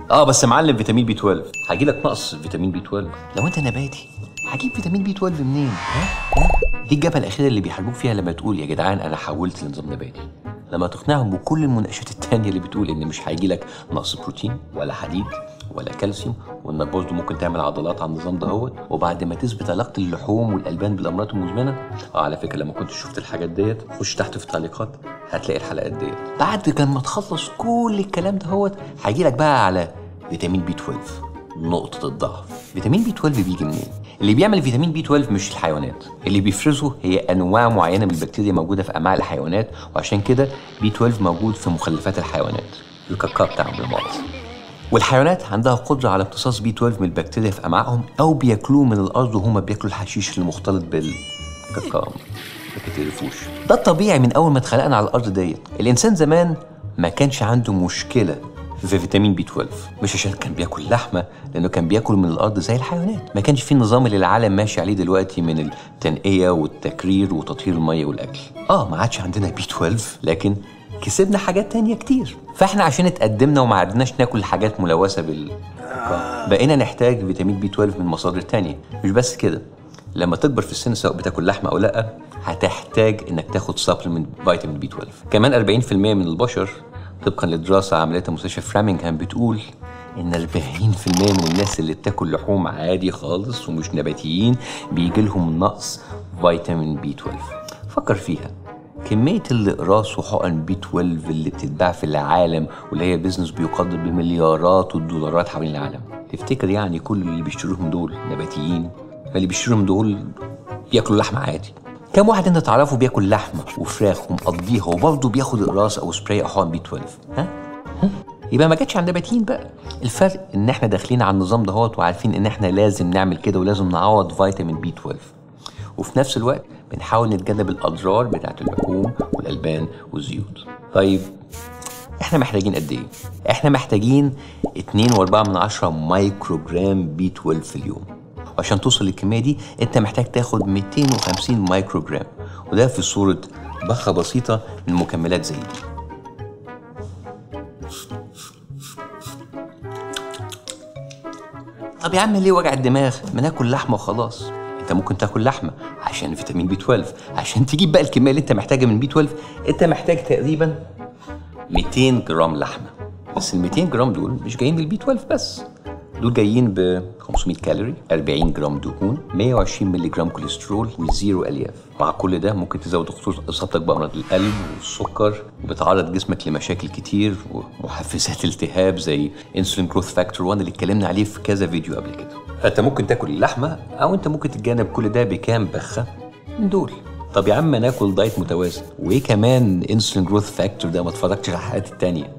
اه بس يا معلم فيتامين بي 12 هيجي لك نقص فيتامين بي 12 لو انت نباتي هجيب فيتامين بي 12 منين ها ها دي الجبهه الاخيره اللي بيحاربوك فيها لما تقول يا جدعان انا حولت لنظام نباتي لما تقنعهم بكل المناقشات التانية اللي بتقول ان مش هيجي لك نقص بروتين ولا حديد ولا كالسيوم وانك برضه ممكن تعمل عضلات على النظام دهوت وبعد ما تثبت علاقه اللحوم والالبان بالامراض المزمنه اه على فكره لما كنت شفت الحاجات ديت خش تحت في التعليقات هتلاقي الحلقات ديت بعد لما تخلص كل الكلام دهوت هيجي لك بقى على فيتامين بي 12 نقطة الضعف فيتامين بي 12 بيجي منين؟ اللي بيعمل فيتامين بي 12 مش الحيوانات اللي بيفرزه هي انواع معينه من البكتيريا موجوده في امعاء الحيوانات وعشان كده بي 12 موجود في مخلفات الحيوانات الكاكاو بتاعهم بالمؤاخذه والحيوانات عندها قدرة على امتصاص بي 12 من البكتيريا في أمعائهم أو بياكلوه من الأرض وهما بياكلوا الحشيش المختلط بالكاكاو ما تقرفوش ده الطبيعي من أول ما اتخلقنا على الأرض ديت الإنسان زمان ما كانش عنده مشكلة في فيتامين بي 12 مش عشان كان بياكل لحمه لانه كان بياكل من الارض زي الحيوانات ما كانش في النظام اللي العالم ماشي عليه دلوقتي من التنقيه والتكرير وتطهير الميه والاكل اه ما عادش عندنا بي 12 لكن كسبنا حاجات تانية كتير فاحنا عشان اتقدمنا وما عدناش ناكل حاجات ملوثه بال بقينا نحتاج فيتامين بي 12 من مصادر تانية مش بس كده لما تكبر في السن سواء بتاكل لحمه او لا هتحتاج انك تاخد سبلمنت فيتامين بي 12 كمان 40% من البشر طبقا لدراسه عملتها مستشفى فرامنغهام بتقول ان 40% من الناس اللي بتاكل لحوم عادي خالص ومش نباتيين بيجي لهم نقص فيتامين بي 12 فكر فيها كمية الإقراص وحقن بي 12 اللي بتتباع في العالم واللي هي بيزنس بيقدر بمليارات الدولارات حوالين العالم تفتكر يعني كل اللي بيشتروهم دول نباتيين اللي بيشتروهم دول بياكلوا لحمة عادي كم واحد انت تعرفه بياكل لحمه وفراخ ومقضيها وبرضه بياخد اقراص او سبراي او حقن بي 12 ها؟ ها؟ يبقى ما جاتش على النباتيين بقى الفرق ان احنا داخلين على النظام دهوت وعارفين ان احنا لازم نعمل كده ولازم نعوض فيتامين بي 12 وفي نفس الوقت بنحاول نتجنب الاضرار بتاعت اللحوم والالبان والزيوت طيب احنا محتاجين قد ايه احنا محتاجين 2.4 من عشرة مايكرو جرام بي 12 في اليوم وعشان توصل للكميه دي انت محتاج تاخد 250 مايكرو جرام وده في صوره بخه بسيطه من مكملات زي دي طب يا عم ليه وجع الدماغ ما ناكل لحمه وخلاص انت ممكن تاكل لحمه عشان فيتامين بي 12 عشان تجيب بقى الكميه اللي انت محتاجها من بي 12 انت محتاج تقريبا 200 جرام لحمه بس ال 200 جرام دول مش جايين من البي 12 بس دول جايين ب 500 كالوري 40 جرام دهون 120 مللي جرام كوليسترول وزيرو الياف مع كل ده ممكن تزود خطوره اصابتك بامراض القلب والسكر وبتعرض جسمك لمشاكل كتير ومحفزات التهاب زي انسولين جروث فاكتور 1 اللي اتكلمنا عليه في كذا فيديو قبل كده فانت ممكن تاكل اللحمه او انت ممكن تتجنب كل ده بكام بخه من دول طب يا عم ناكل دايت متوازن وايه كمان انسولين جروث فاكتور ده ما اتفرجتش على الحلقات التانيه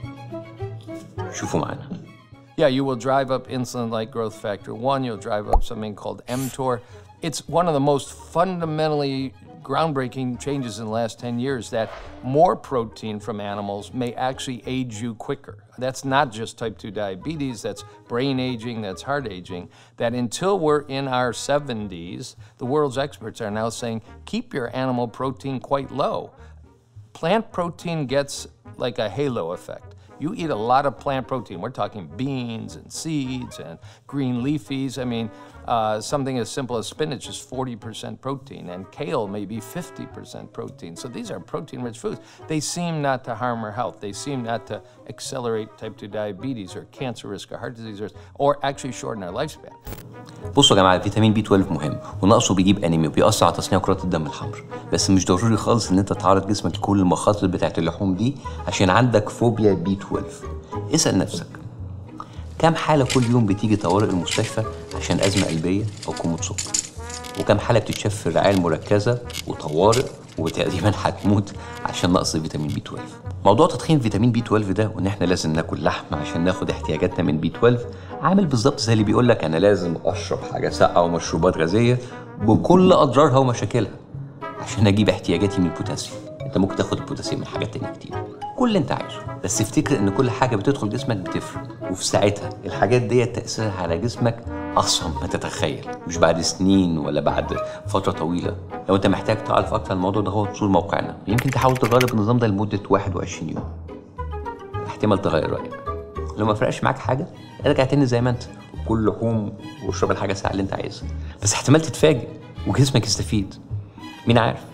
شوفوا معانا Yeah, you will drive up insulin like growth factor 1. You'll drive up something called mTOR. It's one of the most fundamentally groundbreaking changes in the last 10 years that more protein from animals may actually age you quicker. That's not just type 2 diabetes, that's brain aging, that's heart aging. That until we're in our 70s, the world's experts are now saying keep your animal protein quite low. Plant protein gets like a halo effect. You eat a lot of plant protein. We're talking beans and seeds and green leafies. I mean, uh, something as simple as spinach is 40% protein, and kale may be 50% protein. So these are protein rich foods. They seem not to harm our health. They seem not to accelerate type 2 diabetes or cancer risk or heart disease risk, or actually shorten our lifespan. بصوا يا جماعه الفيتامين بي 12 مهم ونقصه بيجيب انيميا وبيأثر على تصنيع كرات الدم الحمراء بس مش ضروري خالص ان انت تعرض جسمك لكل المخاطر بتاعت اللحوم دي عشان عندك فوبيا بي 12 اسأل نفسك كم حالة كل يوم بتيجي طوارئ المستشفى عشان أزمة قلبية أو كومة سكر وكم حالة بتتشاف في الرعاية المركزة وطوارئ وتقريبا هتموت عشان نقص فيتامين بي 12 موضوع تضخيم فيتامين بي 12 ده وان احنا لازم ناكل لحمه عشان ناخد احتياجاتنا من بي 12 عامل بالظبط زي اللي بيقول لك انا لازم اشرب حاجه ساقعه ومشروبات غازيه بكل اضرارها ومشاكلها عشان اجيب احتياجاتي من البوتاسيوم انت ممكن تاخد البوتاسيوم من حاجات تانية كتير كل اللي انت عايزه بس افتكر ان كل حاجه بتدخل جسمك بتفرق وفي ساعتها الحاجات ديت تاثيرها على جسمك اصلا ما تتخيل مش بعد سنين ولا بعد فتره طويله لو انت محتاج تعرف اكتر عن الموضوع ده هو تزور موقعنا يمكن تحاول تجرب النظام ده لمده 21 يوم احتمال تغير رايك لو ما فرقش معاك حاجه ارجع تاني زي ما انت كل لحوم واشرب الحاجه الساعه اللي انت عايزها بس احتمال تتفاجئ وجسمك يستفيد مين عارف